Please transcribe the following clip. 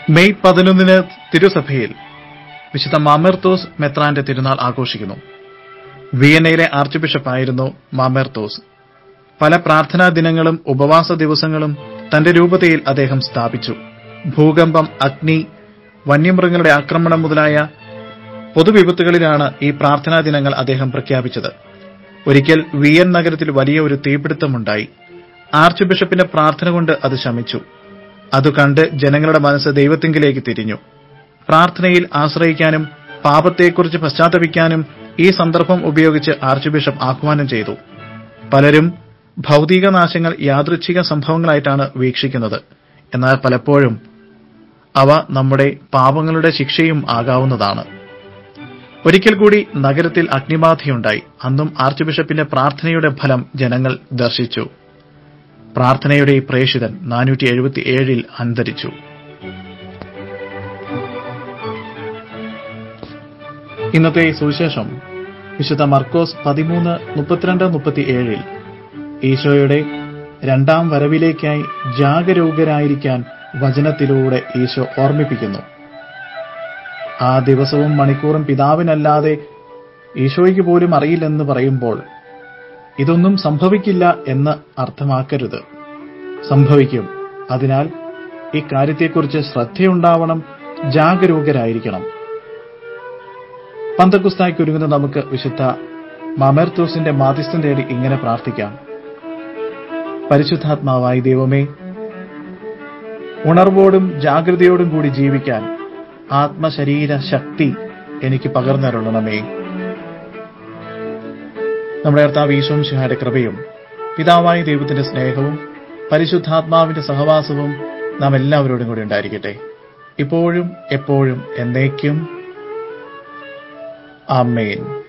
May പതിനൊന്നിന് തിരുസഭയിൽ വിശുദ്ധ മാമേർത്തോസ് മെത്രാന്റെ തിരുനാൾ ആഘോഷിക്കുന്നു വിയന്നയിലെ ആർച്ച് ബിഷപ്പായിരുന്നു മാമേർത്തോസ് പല പ്രാർത്ഥനാ ദിനങ്ങളും ഉപവാസ ദിവസങ്ങളും തന്റെ രൂപതയിൽ അദ്ദേഹം സ്ഥാപിച്ചു ഭൂകമ്പം അഗ്നി വന്യമൃഗങ്ങളുടെ ആക്രമണം മുതലായ പൊതുവിപത്തുകളിലാണ് ഈ പ്രാർത്ഥനാ ദിനങ്ങൾ അദ്ദേഹം പ്രഖ്യാപിച്ചത് ഒരിക്കൽ വിയൻ നഗരത്തിൽ വലിയ ഒരു തീപിടുത്തമുണ്ടായി ആർച്ച് ബിഷപ്പിന്റെ പ്രാർത്ഥന കൊണ്ട് അത് ശമിച്ചു അത് കണ്ട് ജനങ്ങളുടെ മനസ്സ് ദൈവത്തിങ്കിലേക്ക് തിരിഞ്ഞു പ്രാർത്ഥനയിൽ ആശ്രയിക്കാനും പാപത്തെക്കുറിച്ച് പശ്ചാത്തപിക്കാനും ഈ സന്ദർഭം ഉപയോഗിച്ച് ആർച്ച് ബിഷപ്പ് ആഹ്വാനം ചെയ്തു പലരും ഭൗതിക നാശങ്ങൾ യാദൃച്ഛിക സംഭവങ്ങളായിട്ടാണ് വീക്ഷിക്കുന്നത് എന്നാൽ പലപ്പോഴും അവ നമ്മുടെ പാപങ്ങളുടെ ശിക്ഷയും ആകാവുന്നതാണ് ഒരിക്കൽ കൂടി നഗരത്തിൽ അഗ്നിബാധയുണ്ടായി അന്നും ആർച്ച് ബിഷപ്പിന്റെ പ്രാർത്ഥനയുടെ ഫലം ജനങ്ങൾ ദർശിച്ചു പ്രാർത്ഥനയുടെ ഈ പ്രേഷിതൻ നാനൂറ്റി എഴുപത്തി ഏഴിൽ അന്തരിച്ചു ഇന്നത്തെ സുവിശേഷം വിശുദ്ധ മർക്കോസ് പതിമൂന്ന് മുപ്പത്തിരണ്ട് മുപ്പത്തിയേഴിൽ ഈശോയുടെ രണ്ടാം വരവിലേക്കായി ജാഗരൂകരായിരിക്കാൻ വചനത്തിലൂടെ ഈശോ ഓർമ്മിപ്പിക്കുന്നു ആ ദിവസവും മണിക്കൂറും പിതാവിനല്ലാതെ ഈശോയ്ക്ക് പോലും അറിയില്ലെന്ന് പറയുമ്പോൾ ഇതൊന്നും സംഭവിക്കില്ല എന്ന് അർത്ഥമാക്കരുത് സംഭവിക്കും അതിനാൽ ഇക്കാര്യത്തെക്കുറിച്ച് ശ്രദ്ധയുണ്ടാവണം ജാഗരൂകരായിരിക്കണം പന്തക്കുസ്തായ്ക്ക് ഒരുങ്ങുന്ന നമുക്ക് വിശുദ്ധ മമേർത്തോസിന്റെ മാധ്യസ്ഥം തേടി ഇങ്ങനെ പ്രാർത്ഥിക്കാം പരിശുദ്ധാത്മാവായി ദൈവമേ ഉണർവോടും ജാഗ്രതയോടും കൂടി ജീവിക്കാൻ ആത്മശരീര ശക്തി എനിക്ക് പകർന്നരുളണമേ നമ്മുടെ കർത്താവ് ഈശോം ശിഹായുടെ കൃപയും പിതാവായ ദൈവത്തിന്റെ സ്നേഹവും പരിശുദ്ധാത്മാവിന്റെ സഹവാസവും നാം എല്ലാവരോടും കൂടി ഉണ്ടായിരിക്കട്ടെ ഇപ്പോഴും എപ്പോഴും എന്നേക്കും ആമേൻ